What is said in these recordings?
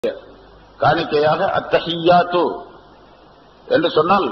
காணிக்கையாக அத்தஹியாத்து என்று சொன்னால்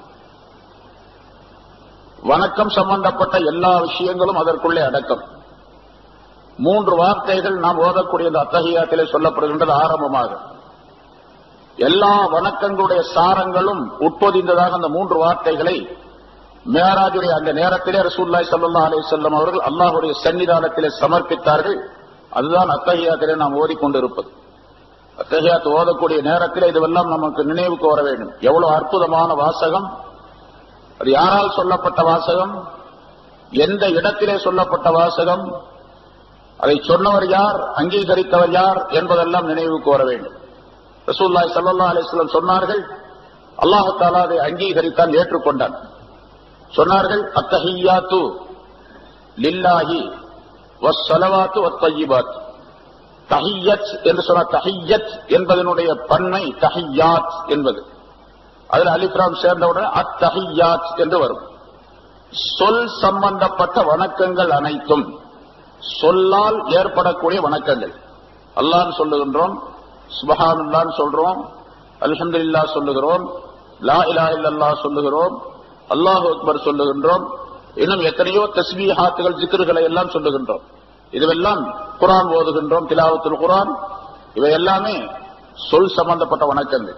வணக்கம் சம்பந்தப்பட்ட எல்லா விஷயங்களும் அதற்குள்ளே அடக்கம் மூன்று வார்த்தைகள் நாம் ஓதக்கூடிய இந்த அத்தகையாத்திலே சொல்லப்படுகின்றது ஆரம்பமாக எல்லா வணக்கங்களுடைய சாரங்களும் உட்பொதிந்ததாக அந்த மூன்று வார்த்தைகளை மேராஜுடைய அந்த நேரத்திலே ரசூல்லாய் சல்லா அலி செல்லம் அவர்கள் அல்லாஹுடைய சன்னிதானத்திலே சமர்ப்பித்தார்கள் அதுதான் அத்தகையாத்திலே நாம் ஓதிக்கொண்டிருப்பது அத்தகையாத்து ஓதக்கூடிய நேரத்தில் இதுவெல்லாம் நமக்கு நினைவுக்கு வர வேண்டும் எவ்வளவு அற்புதமான வாசகம் அது யாரால் சொல்லப்பட்ட வாசகம் எந்த இடத்திலே சொல்லப்பட்ட வாசகம் அதை சொன்னவர் யார் அங்கீகரித்தவர் யார் என்பதெல்லாம் நினைவுக்கு வர வேண்டும் ரசூல்லாய் சல்லா அலிஸ்லம் சொன்னார்கள் அல்லாஹாலா அதை அங்கீகரித்தான் ஏற்றுக்கொண்டான் சொன்னார்கள் அத்தஹியாத்து லில்லாஹி வஸ்ஸலவாத்து வத்தய்யிபாத் தஹியத் என்று சொன்ன தஹியத் என்பதனுடைய பன்மை தஹியாத் என்பது அதில் அலிப்ராம் சேர்ந்தவுடன் அத்தஹியாத் என்று வரும் சொல் சம்பந்தப்பட்ட வணக்கங்கள் அனைத்தும் சொல்லால் ஏற்படக்கூடிய வணக்கங்கள் அல்லான்னு சொல்லுகின்றோம் சுபஹானுல்லான்னு சொல்றோம் அல்ஹம்துலில்லா சொல்லுகிறோம் லா இலா இல்லல்லா சொல்லுகிறோம் அல்லாஹு அக்பர் சொல்லுகின்றோம் இன்னும் எத்தனையோ தஸ்மீஹாத்துகள் ஜிக்ருகளை எல்லாம் சொல்லுகின்றோம் இதுவெல்லாம் குரான் ஓதுகின்றோம் திலாவத்துல் குரான் இவை எல்லாமே சொல் சம்பந்தப்பட்ட வணக்கங்கள்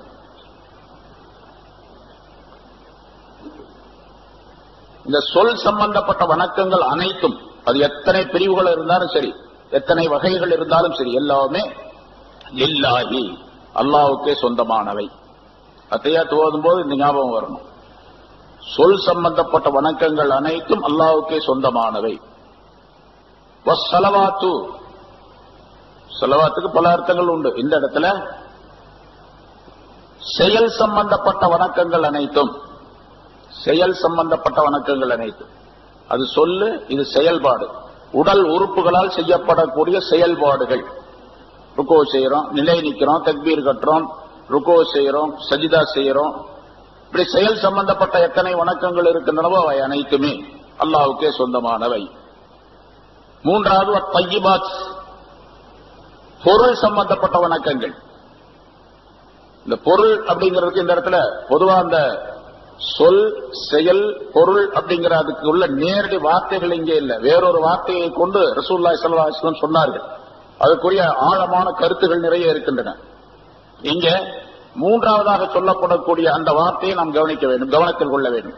இந்த சொல் சம்பந்தப்பட்ட வணக்கங்கள் அனைத்தும் அது எத்தனை பிரிவுகள் இருந்தாலும் சரி எத்தனை வகைகள் இருந்தாலும் சரி எல்லாமே லில்லாஹி அல்லாவுக்கே சொந்தமானவை அத்தையா துவதும் போது இந்த ஞாபகம் வரணும் சொல் சம்பந்தப்பட்ட வணக்கங்கள் அனைத்தும் அல்லாவுக்கே சொந்தமானவை செலவாத்து செலவாத்துக்கு பல அர்த்தங்கள் உண்டு இந்த இடத்துல செயல் சம்பந்தப்பட்ட வணக்கங்கள் அனைத்தும் செயல் சம்பந்தப்பட்ட வணக்கங்கள் அனைத்தும் அது சொல்லு இது செயல்பாடு உடல் உறுப்புகளால் செய்யப்படக்கூடிய செயல்பாடுகள் ருக்கோ செய்யறோம் நிலை நிக்கிறோம் தக்பீர் கட்டுறோம் ருக்கோ செய்யறோம் சஜிதா செய்யறோம் இப்படி செயல் சம்பந்தப்பட்ட எத்தனை வணக்கங்கள் இருக்கின்றனவோ அவை அனைத்துமே அல்லாவுக்கே சொந்தமானவை மூன்றாவது பையிபாத் பொருள் சம்பந்தப்பட்ட வணக்கங்கள் இந்த பொருள் அப்படிங்கிறதுக்கு இந்த இடத்துல பொதுவா அந்த சொல் செயல் பொருள் அப்படிங்கிற அதுக்கு உள்ள நேரடி வார்த்தைகள் இங்கே இல்லை வேறொரு வார்த்தையை கொண்டு ரசூல்லாய் சல்லாஹம் சொன்னார்கள் அதுக்குரிய ஆழமான கருத்துகள் நிறைய இருக்கின்றன இங்க மூன்றாவதாக சொல்லப்படக்கூடிய அந்த வார்த்தையை நாம் கவனிக்க வேண்டும் கவனத்தில் கொள்ள வேண்டும்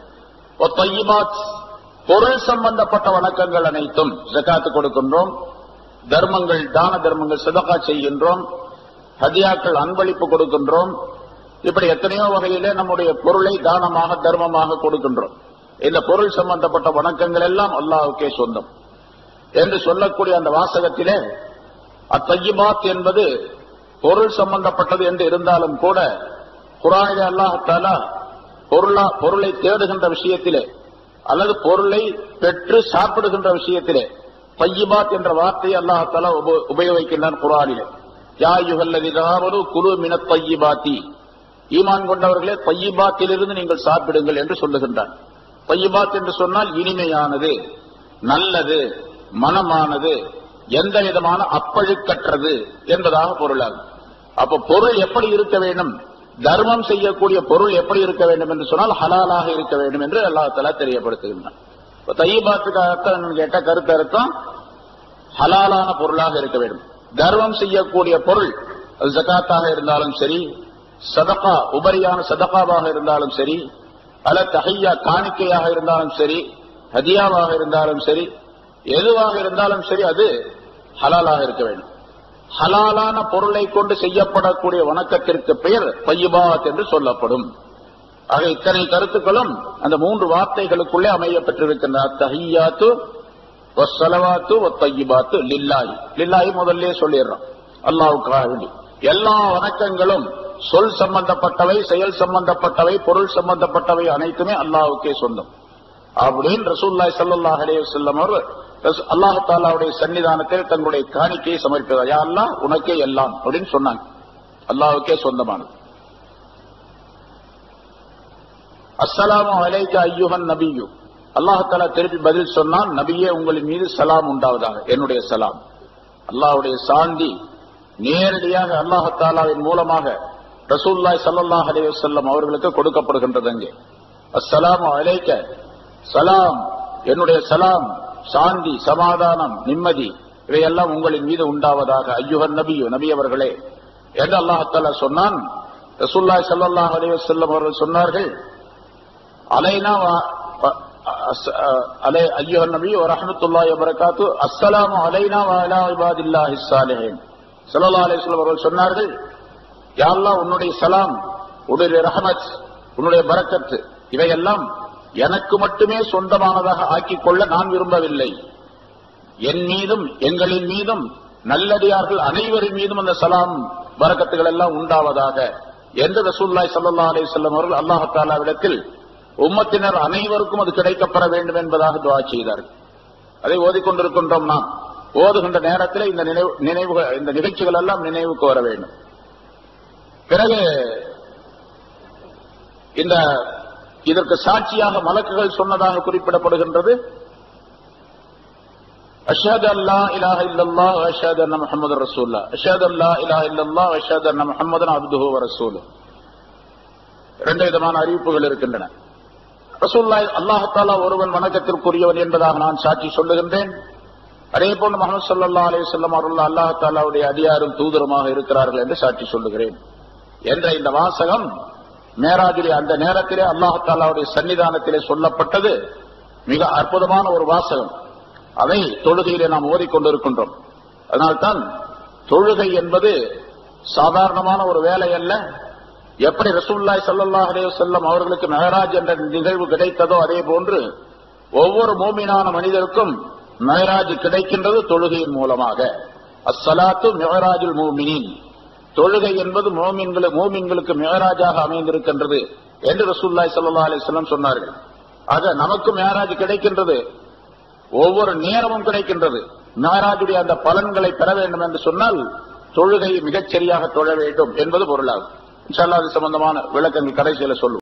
பொருள் சம்பந்தப்பட்ட வணக்கங்கள் அனைத்தும் ஜக்காத்து கொடுக்கின்றோம் தர்மங்கள் தான தர்மங்கள் சிதக்கா செய்கின்றோம் ஹதியாக்கள் அன்பளிப்பு கொடுக்கின்றோம் இப்படி எத்தனையோ வகையிலே நம்முடைய பொருளை தானமாக தர்மமாக கொடுக்கின்றோம் இந்த பொருள் சம்பந்தப்பட்ட வணக்கங்கள் எல்லாம் அல்லாவுக்கே சொந்தம் என்று சொல்லக்கூடிய அந்த வாசகத்திலே அத்தையிபாத் என்பது பொருள் சம்பந்தப்பட்டது என்று இருந்தாலும் கூட குரானிலே அல்லாஹாலா பொருளா பொருளை தேடுகின்ற விஷயத்திலே அல்லது பொருளை பெற்று சாப்பிடுகின்ற விஷயத்திலே பையிபாத் என்ற வார்த்தையை அல்லாஹாலா உபயோகிக்கின்றான் குரானிலே யா யுகல்லதிராவது குழு மின பையிபாத்தி ஈமான் கொண்டவர்களே பையிபாத்திலிருந்து நீங்கள் சாப்பிடுங்கள் என்று சொல்லுகின்றான் பையிபாத் என்று சொன்னால் இனிமையானது நல்லது மனமானது எந்த விதமான அப்பழுக்கற்றது என்பதாக பொருளாகும் அப்ப பொருள் எப்படி இருக்க வேண்டும் தர்மம் செய்யக்கூடிய பொருள் எப்படி இருக்க வேண்டும் என்று சொன்னால் ஹலாலாக இருக்க வேண்டும் என்று அல்லாஹால தெரியப்படுத்துகின்றான் தையபாத்துக்கு அர்த்தம் கேட்ட கருத்து அர்த்தம் ஹலாலான பொருளாக இருக்க வேண்டும் தர்மம் செய்யக்கூடிய பொருள் அது ஜக்காத்தாக இருந்தாலும் சரி சதகா உபரியான சதகாவாக இருந்தாலும் சரி அல்ல தகையா காணிக்கையாக இருந்தாலும் சரி ஹதியாவாக இருந்தாலும் சரி எதுவாக இருந்தாலும் சரி அது ஹலாலாக இருக்க வேண்டும் ஹலாலான பொருளை கொண்டு செய்யப்படக்கூடிய வணக்கத்திற்கு பெயர் பையபாத் என்று சொல்லப்படும் ஆக இத்தனை கருத்துக்களும் அந்த மூன்று வார்த்தைகளுக்குள்ளே அமைய பெற்றிருக்கின்ற தஹியாத்து செலவாத்து ஒத்தையிபாத்து லில்லாய் லில்லாய் முதல்ல சொல்லிடுறோம் அல்லாவுக்காக வேண்டி எல்லா வணக்கங்களும் சொல் சம்பந்தப்பட்டவை செயல் சம்பந்தப்பட்டவை பொருள் சம்பந்தப்பட்டவை அனைத்துமே அல்லாவுக்கே சொந்தம் அப்படின்னு ரசூல்லாய் சல்லாஹ் அலே செல்லம் அவர் அல்லாஹாலாவுடைய சன்னிதானத்தில் தங்களுடைய காணிக்கையை சமர்ப்பிதா யா அல்லா உனக்கே எல்லாம் அப்படின்னு சொன்னாங்க அல்லாவுக்கே சொந்தமானது அஸ்ஸலாமு அலைக்க ஐயுகன் நபியு அல்லாஹாலா திருப்பி பதில் சொன்னால் நபியே உங்களின் மீது சலாம் உண்டாவதாக என்னுடைய சலாம் அல்லாஹுடைய சாந்தி நேரடியாக அல்லாஹத்தாலாவின் மூலமாக ரசூல்லாய் சல்லாஹ் அலி வசல்லம் அவர்களுக்கு கொடுக்கப்படுகின்றது அங்கே அஸ்ஸலாமு அலைக்க சலாம் என்னுடைய சலாம் சாந்தி சமாதானம் நிம்மதி இவையெல்லாம் உங்களின் மீது உண்டாவதாக ஐயுகன் நபியு நபி அவர்களே என்று அல்லாஹத்தாலா சொன்னான் ரசூல்லாய் சல்லாஹ் அலி வசல்லம் அவர்கள் சொன்னார்கள் அலைனா அலை ஐயுகன் நபி வரஹமத்துல்லாஹி வரகாத்து அஸ்ஸலாமு அலைனா வஅலா இபாதில்லாஹி ஸாலிஹீன் ஸல்லல்லாஹு அலைஹி வஸல்லம் அவர்கள் சொன்னார்கள் யா அல்லாஹ் உன்னுடைய சலாம் உன்னுடைய ரஹமத் உன்னுடைய பரக்கத்து இவையெல்லாம் எனக்கு மட்டுமே சொந்தமானதாக ஆக்கிக் கொள்ள நான் விரும்பவில்லை என் மீதும் எங்களின் மீதும் நல்லடியார்கள் அனைவரின் மீதும் அந்த சலாம் பரக்கத்துகள் எல்லாம் உண்டாவதாக என்று ரசூல்லாய் சல்லா அலி சொல்லம் அவர்கள் அல்லாஹாலாவிடத்தில் உம்மத்தினர் அனைவருக்கும் அது கிடைக்கப்பெற வேண்டும் என்பதாக துவா செய்தார்கள் அதை ஓதிக்கொண்டிருக்கின்றோம் நாம் ஓதுகின்ற நேரத்தில் இந்த நினைவு நினைவுகள் இந்த நிகழ்ச்சிகள் எல்லாம் நினைவுக்கு வர வேண்டும் பிறகு இந்த இதற்கு சாட்சியாக மலக்குகள் சொன்னதாக குறிப்பிடப்படுகின்றது அஷாத் அல்லா இலாஹ இல்லல்லா அஷாத் அண்ணா முகமது ரசூல்லா அஷாத் அல்லா இலாஹ இல்லல்லா அஷாத் அண்ணா முகமது அப்துஹு ரசூல் இரண்டு விதமான அறிவிப்புகள் இருக்கின்றன ரசூல்லா அல்லாஹாலா ஒருவன் வணக்கத்திற்குரியவன் என்பதாக நான் சாட்சி சொல்லுகின்றேன் அதே போன்று முகமது சல்லா அலி சொல்லம் அவர்கள் அல்லாஹாலாவுடைய அதிகாரம் தூதரமாக இருக்கிறார்கள் என்று சாட்சி சொல்லுகிறேன் என்ற இந்த வாசகம் மேராஜுடைய அந்த நேரத்திலே அல்லாஹாலாவுடைய சன்னிதானத்திலே சொல்லப்பட்டது மிக அற்புதமான ஒரு வாசகம் அதை தொழுகையிலே நாம் ஓதிக்கொண்டிருக்கின்றோம் அதனால்தான் தொழுகை என்பது சாதாரணமான ஒரு வேலை அல்ல எப்படி ரசூல்லாய் சல்லாஹ் அலே செல்லம் அவர்களுக்கு மெஹராஜ் என்ற நிகழ்வு கிடைத்ததோ அதே போன்று ஒவ்வொரு மோமினான மனிதருக்கும் மெஹராஜ் கிடைக்கின்றது தொழுகையின் மூலமாக அஸ்ஸலாத்து மெஹராஜுல் மூமினின் தொழுகை என்பது மோமின்களு மோமின்களுக்கு மேராஜாக அமைந்திருக்கின்றது என்று ரசூல்லாய் சல்லா அலிஸ்லாம் சொன்னார்கள் ஆக நமக்கு மேராஜ் கிடைக்கின்றது ஒவ்வொரு நேரமும் கிடைக்கின்றது மேராஜுடைய அந்த பலன்களை பெற வேண்டும் என்று சொன்னால் தொழுகை மிகச் சரியாக தொழ வேண்டும் என்பது பொருளாகும் இன்ஷால்லா அது சம்பந்தமான விளக்கங்கள் கடைசியில சொல்லுவோம்